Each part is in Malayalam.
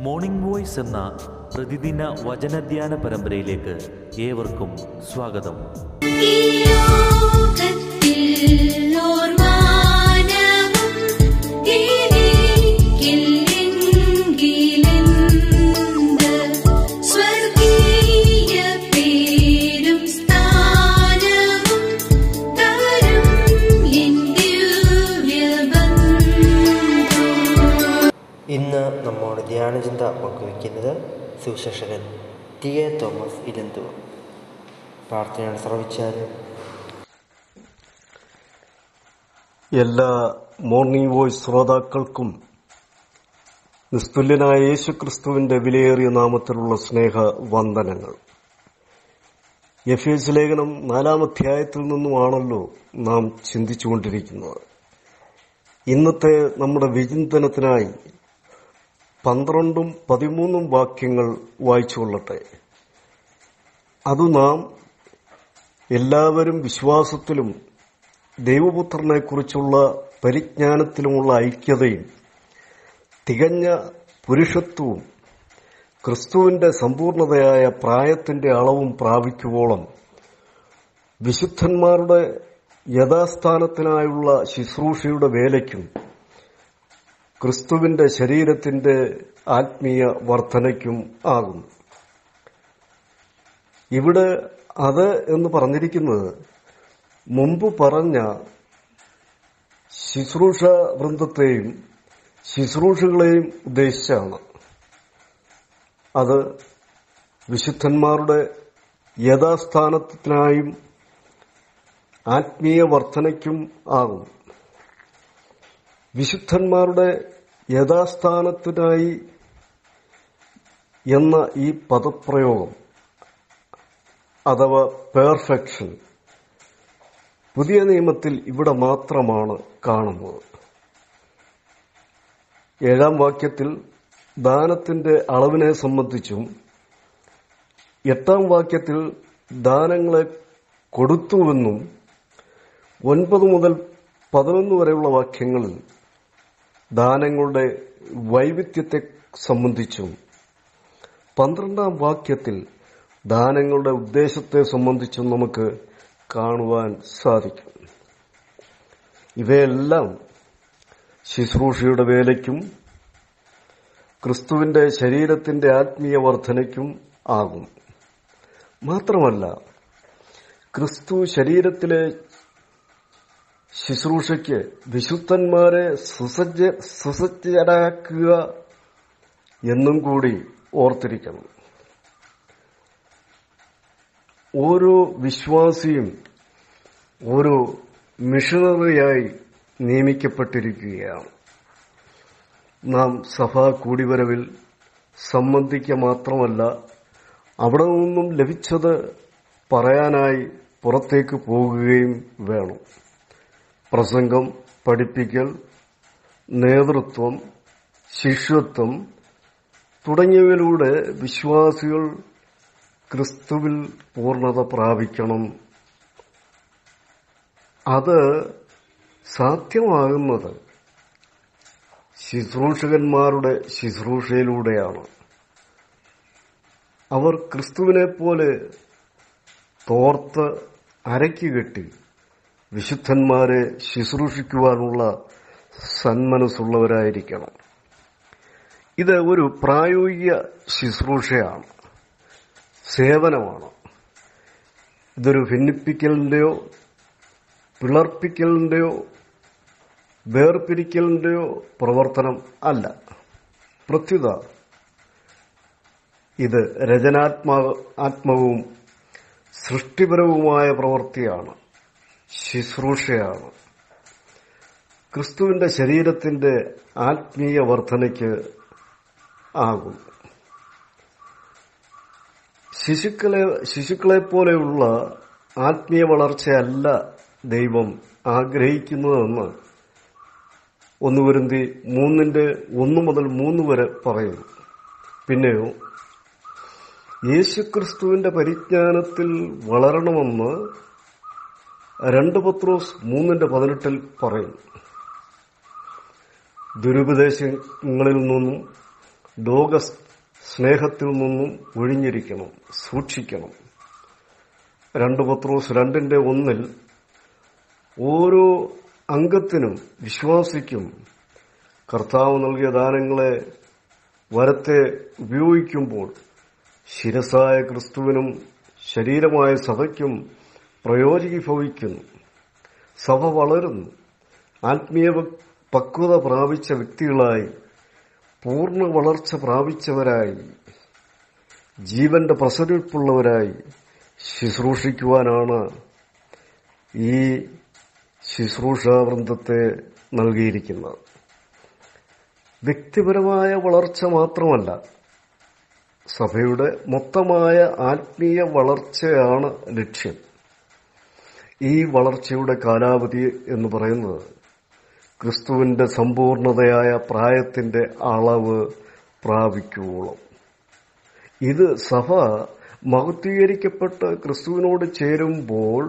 മോർണിംഗ് വോയിസ് എന്ന പ്രതിദിന വചനധ്യാന പരമ്പരയിലേക്ക് ഏവർക്കും സ്വാഗതം ഈ ലോകത്തിൽ ഓർമാനവും എനിക്കില്ലെങ്കിലെന്ത് സ്വർഗീയ പേരും സ്ഥാനവും തരും എൻ ദിവ്യബന്ധു ഇന്ന് നമ്മോട് ധ്യാനചിന്ത പങ്കുവയ്ക്കുന്നത് സുവിശേഷകൻ ടി എ തോമസ് ഇലന്തു പ്രാർത്ഥനയാണ് ശ്രമിച്ചാലും എല്ലാ മോർണിംഗ് വോയിസ് ശ്രോതാക്കൾക്കും നിസ്തുല്യനായ യേശുക്രിസ്തുവിന്റെ വിലയേറിയ നാമത്തിലുള്ള സ്നേഹ വന്ദനങ്ങൾ എഫ് ലേഖനം നാലാം അധ്യായത്തിൽ നിന്നുമാണല്ലോ നാം ചിന്തിച്ചുകൊണ്ടിരിക്കുന്നത് ഇന്നത്തെ നമ്മുടെ വിചിന്തനത്തിനായി പന്ത്രണ്ടും പതിമൂന്നും വാക്യങ്ങൾ വായിച്ചുകൊള്ളട്ടെ അത് നാം എല്ലാവരും വിശ്വാസത്തിലും ദൈവപുത്രനെക്കുറിച്ചുള്ള പരിജ്ഞാനത്തിലുമുള്ള ഐക്യതയും തികഞ്ഞ പുരുഷത്വവും ക്രിസ്തുവിന്റെ സമ്പൂർണതയായ പ്രായത്തിന്റെ അളവും പ്രാപിക്കുവോളം വിശുദ്ധന്മാരുടെ യഥാസ്ഥാനത്തിനായുള്ള ശുശ്രൂഷയുടെ വേലയ്ക്കും ക്രിസ്തുവിന്റെ ശരീരത്തിന്റെ ആത്മീയ വർധനയ്ക്കും ആകുന്നു ഇവിടെ അത് എന്ന് പറഞ്ഞിരിക്കുന്നത് മുമ്പ് പറഞ്ഞ ശുശ്രൂഷ വൃന്ദത്തെയും ശുശ്രൂഷകളെയും ഉദ്ദേശിച്ചാണ് അത് വിശുദ്ധന്മാരുടെ യഥാസ്ഥാനത്തിനായും ആത്മീയ വർധനയ്ക്കും ആകും വിശുദ്ധന്മാരുടെ യഥാസ്ഥാനത്തിനായി എന്ന ഈ പദപ്രയോഗം അഥവാ പെർഫെക്ഷൻ പുതിയ നിയമത്തിൽ ഇവിടെ മാത്രമാണ് കാണുന്നത് ഏഴാം വാക്യത്തിൽ ദാനത്തിന്റെ അളവിനെ സംബന്ധിച്ചും എട്ടാം വാക്യത്തിൽ ദാനങ്ങളെ കൊടുത്തുവെന്നും ഒൻപത് മുതൽ പതിനൊന്ന് വരെയുള്ള വാക്യങ്ങളിൽ ദാനങ്ങളുടെ വൈവിധ്യത്തെ സംബന്ധിച്ചും പന്ത്രണ്ടാം വാക്യത്തിൽ ദാനങ്ങളുടെ ഉദ്ദേശത്തെ സംബന്ധിച്ചും നമുക്ക് കാണുവാൻ സാധിക്കും ഇവയെല്ലാം ശുശ്രൂഷയുടെ വേലയ്ക്കും ക്രിസ്തുവിന്റെ ശരീരത്തിന്റെ ആത്മീയ വർധനയ്ക്കും ആകും മാത്രമല്ല ക്രിസ്തു ശരീരത്തിലെ ശുശ്രൂഷയ്ക്ക് വിശുദ്ധന്മാരെ സുസജ്ജ സുസജ്ജരാക്കുക എന്നും കൂടി ഓർത്തിരിക്കണം ഓരോ വിശ്വാസിയും ഒരു മിഷണറിയായി നിയമിക്കപ്പെട്ടിരിക്കുകയാണ് നാം സഭാ കൂടിവരവിൽ സംബന്ധിക്കുക മാത്രമല്ല അവിടെ നിന്നും ലഭിച്ചത് പറയാനായി പുറത്തേക്ക് പോകുകയും വേണം പ്രസംഗം പഠിപ്പിക്കൽ നേതൃത്വം ശിഷ്യത്വം തുടങ്ങിയവയിലൂടെ വിശ്വാസികൾ ക്രിസ്തുവിൽ പൂർണ്ണത പ്രാപിക്കണം അത് സാധ്യമാകുന്നത് ശുശ്രൂഷകന്മാരുടെ ശുശ്രൂഷയിലൂടെയാണ് അവർ ക്രിസ്തുവിനെ പോലെ തോർത്ത് അരയ്ക്ക് കെട്ടി വിശുദ്ധന്മാരെ ശുശ്രൂഷിക്കുവാനുള്ള സന്മനസ്സുള്ളവരായിരിക്കണം ഇത് ഒരു പ്രായോഗിക ശുശ്രൂഷയാണ് സേവനമാണ് ഇതൊരു ഭിന്നിപ്പിക്കലിന്റെയോ പിളർപ്പിക്കലിന്റെയോ വേർപിരിക്കലിന്റെയോ പ്രവർത്തനം അല്ല പ്രത്യുത ഇത് രചനാത്മാ ആത്മവും സൃഷ്ടിപരവുമായ പ്രവൃത്തിയാണ് ശുശ്രൂഷയാണ് ക്രിസ്തുവിന്റെ ശരീരത്തിന്റെ ആത്മീയ വർധനയ്ക്ക് ആകും ശിശുക്കളെ ശിശുക്കളെ പോലെയുള്ള ആത്മീയ വളർച്ചയല്ല ദൈവം ആഗ്രഹിക്കുന്നതെന്ന് ഒന്ന് വരുന്തി മൂന്നിന്റെ ഒന്ന് മുതൽ മൂന്ന് വരെ പറയുന്നു പിന്നെയോ യേശുക്രിസ്തുവിന്റെ പരിജ്ഞാനത്തിൽ വളരണമെന്ന് രണ്ട് പത്രോസ് മൂന്നിന്റെ പതിനെട്ടിൽ പറയുന്നു ദുരുപദേശങ്ങളിൽ നിന്നും ലോക സ്നേഹത്തിൽ നിന്നും ഒഴിഞ്ഞിരിക്കണം സൂക്ഷിക്കണം രണ്ട് പത്രോസ് രണ്ടിന്റെ ഒന്നിൽ ഓരോ അംഗത്തിനും വിശ്വാസിക്കും കർത്താവ് നൽകിയ ദാനങ്ങളെ വരത്തെ ഉപയോഗിക്കുമ്പോൾ ശിരസായ ക്രിസ്തുവിനും ശരീരമായ സഭയ്ക്കും പ്രയോജനീഭവിക്കുന്നു സഭ വളരുന്നു ആത്മീയ പക്വത പ്രാപിച്ച വ്യക്തികളായി പൂർണ്ണ വളർച്ച പ്രാപിച്ചവരായി ജീവന്റെ പ്രസരിപ്പുള്ളവരായി ശുശ്രൂഷിക്കുവാനാണ് ഈ ശുശ്രൂഷാവൃന്ദത്തെ നൽകിയിരിക്കുന്നത് വ്യക്തിപരമായ വളർച്ച മാത്രമല്ല സഭയുടെ മൊത്തമായ ആത്മീയ വളർച്ചയാണ് ലക്ഷ്യം ഈ വളർച്ചയുടെ കാലാവധി എന്ന് പറയുന്നത് ക്രിസ്തുവിന്റെ സമ്പൂർണതയായ പ്രായത്തിന്റെ അളവ് പ്രാപിക്കുവോളം ഇത് സഭ മഹത്വീകരിക്കപ്പെട്ട് ക്രിസ്തുവിനോട് ചേരുമ്പോൾ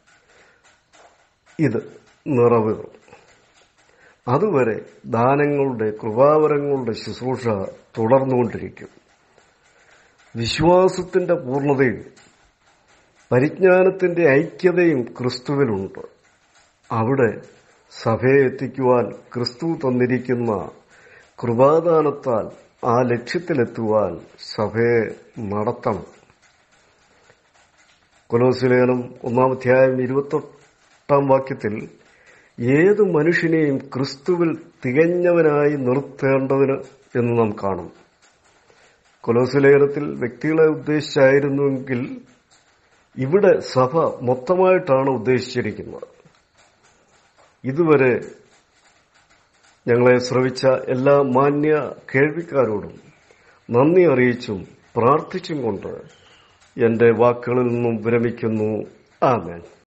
ഇത് നിറവേറും അതുവരെ ദാനങ്ങളുടെ കൃപാവരങ്ങളുടെ ശുശ്രൂഷ തുടർന്നുകൊണ്ടിരിക്കും വിശ്വാസത്തിന്റെ പൂർണ്ണതയും പരിജ്ഞാനത്തിന്റെ ഐക്യതയും ക്രിസ്തുവിനുണ്ട് അവിടെ സഭയെ എത്തിക്കുവാൻ ക്രിസ്തു തന്നിരിക്കുന്ന കൃപാദാനത്താൽ ആ ലക്ഷ്യത്തിലെത്തുവാൻ സഭയെ നടത്തണം കൊലോസിലേനം ഒന്നാം അധ്യായം ഇരുപത്തെട്ടാം വാക്യത്തിൽ ഏത് മനുഷ്യനെയും ക്രിസ്തുവിൽ തികഞ്ഞവനായി നിർത്തേണ്ടതിന് എന്ന് നാം കാണും കൊലോസിലേനത്തിൽ വ്യക്തികളെ ഉദ്ദേശിച്ചായിരുന്നുവെങ്കിൽ ഇവിടെ സഭ മൊത്തമായിട്ടാണ് ഉദ്ദേശിച്ചിരിക്കുന്നത് ഇതുവരെ ഞങ്ങളെ ശ്രവിച്ച എല്ലാ മാന്യ കേൾവിക്കാരോടും നന്ദി അറിയിച്ചും പ്രാർത്ഥിച്ചും കൊണ്ട് എന്റെ വാക്കുകളിൽ നിന്നും വിരമിക്കുന്നു ആമേൻ